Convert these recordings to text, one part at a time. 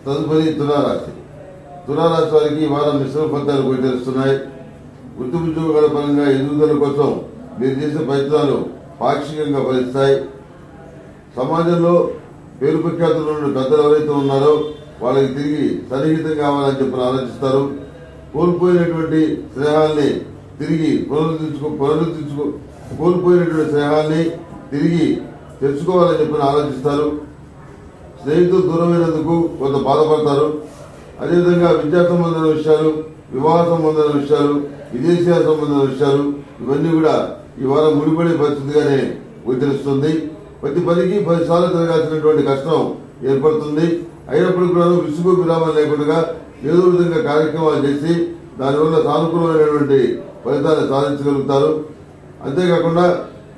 తదుపరి తులారాశి తులారాశి వారికి ఈ వారం మిశ్రమ ఫలితాలు గోచరిస్తున్నాయి వృత్తి ఉద్యోగాల పరంగా ఎదుగుదల కోసం మీరు చేసే ప్రయత్నాలు పాక్షికంగా ఫలిస్తాయి సమాజంలో పేరు ప్రఖ్యాతులు ఉన్న పెద్దలు ఎవరైతే ఉన్నారో వాళ్ళకి తిరిగి సన్నిహితం కావాలని చెప్పి ఆలోచిస్తారు కోల్పోయినటువంటి స్నేహాల్ని తిరిగి పునరుద్ధరించుకో పునరుద్ధరించుకో కోల్పోయినటువంటి స్నేహాల్ని తిరిగి తెచ్చుకోవాలని చెప్పి ఆలోచిస్తారు స్నేహితులు దూరమైనందుకు కొంత బాధపడతారు అదేవిధంగా విద్యా సంబంధమైన విషయాలు వివాహ సంబంధమైన విషయాలు విదేశీయాల సంబంధమైన విషయాలు ఇవన్నీ కూడా ఈ వారం ముడిపడే పరిస్థితిగానే గోచరిస్తుంది ప్రతి పనికి పది సార్లు తిరగాల్సినటువంటి కష్టం ఏర్పడుతుంది అయినప్పటికీ కూడా విసుగు విరామం లేకుండా ఏదో విధంగా కార్యక్రమాలు చేసి దానివల్ల సానుకూలమైనటువంటి ఫలితాన్ని సాధించగలుగుతారు అంతేకాకుండా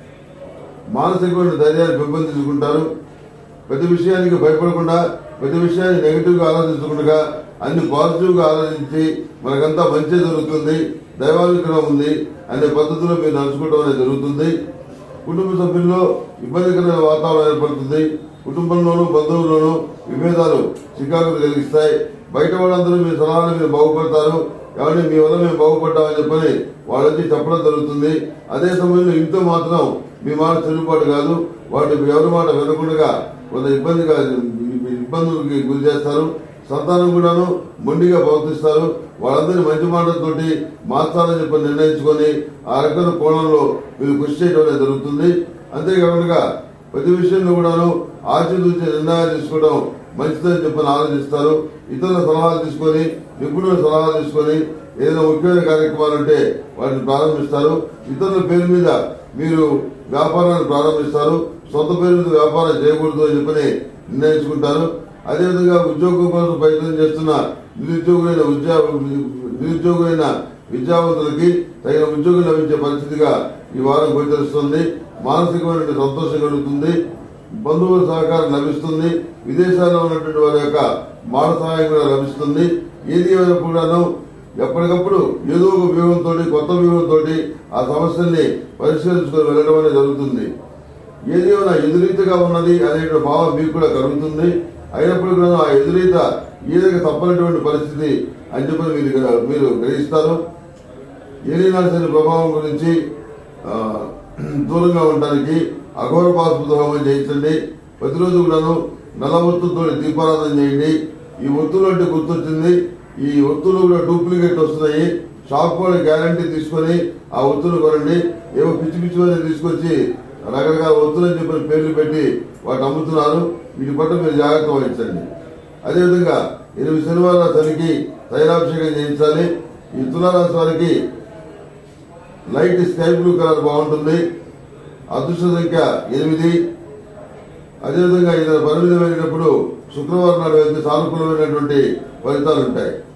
మానసికమైన ధైర్యాన్ని పెంపొందించుకుంటారు ప్రతి విషయానికి భయపడకుండా ప్రతి విషయాన్ని నెగిటివ్ గా ఆలోచించకుండా అన్ని పాజిటివ్ గా ఆలోచించి మనకంతా మంచి జరుగుతుంది దైవానుగ్రహం ఉంది అనే పద్ధతిలో మీరు నడుచుకోవడం అనేది జరుగుతుంది కుటుంబ సభ్యుల్లో ఇబ్బందికరమైన వాతావరణం ఏర్పడుతుంది కుటుంబంలోనూ బంధువుల్లోనూ విభేదాలు చికాకులు కలిగిస్తాయి బయట వాళ్ళందరూ మీ సలహాలు మీరు బాగుపడతారు ఎవరిని మీ వల్ల మేము బాగుపడ్డామని చెప్పని వాళ్ళకి చెప్పడం జరుగుతుంది అదే సమయంలో ఇంట్లో మాత్రం మీ మాట చెల్లుబాటు కాదు వాటి ఎవరి మాట వినకుండా కొంత ఇబ్బందిగా ఇబ్బందులకి గురి చేస్తారు సంతానం కూడాను మొండిగా ప్రవర్తిస్తారు వాళ్ళందరి మంచి మాటలతోటి మార్చాలని చెప్పి నిర్ణయించుకొని ఆ రకమైన కోణంలో మీరు కృషి చేయడం అనేది జరుగుతుంది అంతేకాకుండా ప్రతి విషయంలో కూడాను ఆచితూచి నిర్ణయాలు తీసుకోవడం మంచిదని చెప్పని ఆలోచిస్తారు ఇతరుల సలహాలు తీసుకొని నిపుణుల సలహాలు తీసుకొని ఏదైనా ముఖ్యమైన కార్యక్రమాలు ఉంటే వాటిని ప్రారంభిస్తారు ఇతరుల పేరు మీద మీరు వ్యాపారాన్ని ప్రారంభిస్తారు సొంత పేరు మీద వ్యాపారం చేయకూడదు అని చెప్పని నిర్ణయించుకుంటారు అదేవిధంగా ఉద్యోగం కోసం ప్రయత్నం చేస్తున్న నిరుద్యోగులైన ఉద్యోగ నిరుద్యోగులైన విద్యావంతులకి తగిన ఉద్యోగం లభించే పరిస్థితిగా ఈ వారం గోచరిస్తుంది మానసికమైన సంతోషం కలుగుతుంది బంధువుల సహకారం లభిస్తుంది విదేశాల్లో ఉన్నటువంటి వారి యొక్క మాట సహాయం కూడా లభిస్తుంది ఏది ఏమైనా కూడాను ఎప్పటికప్పుడు ఏదో ఒక వ్యూహంతో కొత్త వ్యూహంతో ఆ సమస్యల్ని పరిష్కరించుకొని వెళ్ళడం అనేది జరుగుతుంది ఏది ఏమైనా ఎదురీతగా ఉన్నది అనే భావం మీకు కూడా కలుగుతుంది అయినప్పుడు కూడా ఆ ఎదురీత ఏదైనా తప్పనటువంటి పరిస్థితి అని చెప్పి మీరు గ్ర- మీరు గ్రహిస్తారు ఏలినాశని ప్రభావం గురించి ఆ, దూరంగా ఉండడానికి అఘోర పాస్పుత హోమం చేయించండి ప్రతిరోజు కూడాను నల్ల ఒత్తులతో దీపారాధన చేయండి ఈ ఒత్తులు అంటే గుర్తొచ్చింది ఈ ఒత్తులు కూడా డూప్లికేట్ వస్తున్నాయి షాప్ కూడా గ్యారంటీ తీసుకొని ఆ ఒత్తులు కొనండి ఏవో పిచ్చి పిచ్చి వారిని తీసుకొచ్చి రకరకాల ఒత్తులని చెప్పిన పేర్లు పెట్టి వాటి అమ్ముతున్నారు వీటి పట్ల మీరు జాగ్రత్త వహించండి అదేవిధంగా ఎనిమిది శనివారాల శనికి తైలాభిషేకం చేయించాలి ఈ తులారాశి వారికి లైట్ స్కై బ్లూ కలర్ బాగుంటుంది అదృష్ట సంఖ్య ఎనిమిది అదేవిధంగా ఇతర పని మీద వెళ్ళినప్పుడు శుక్రవారం నాడు వెళ్తే సానుకూలమైనటువంటి ఫలితాలు ఉంటాయి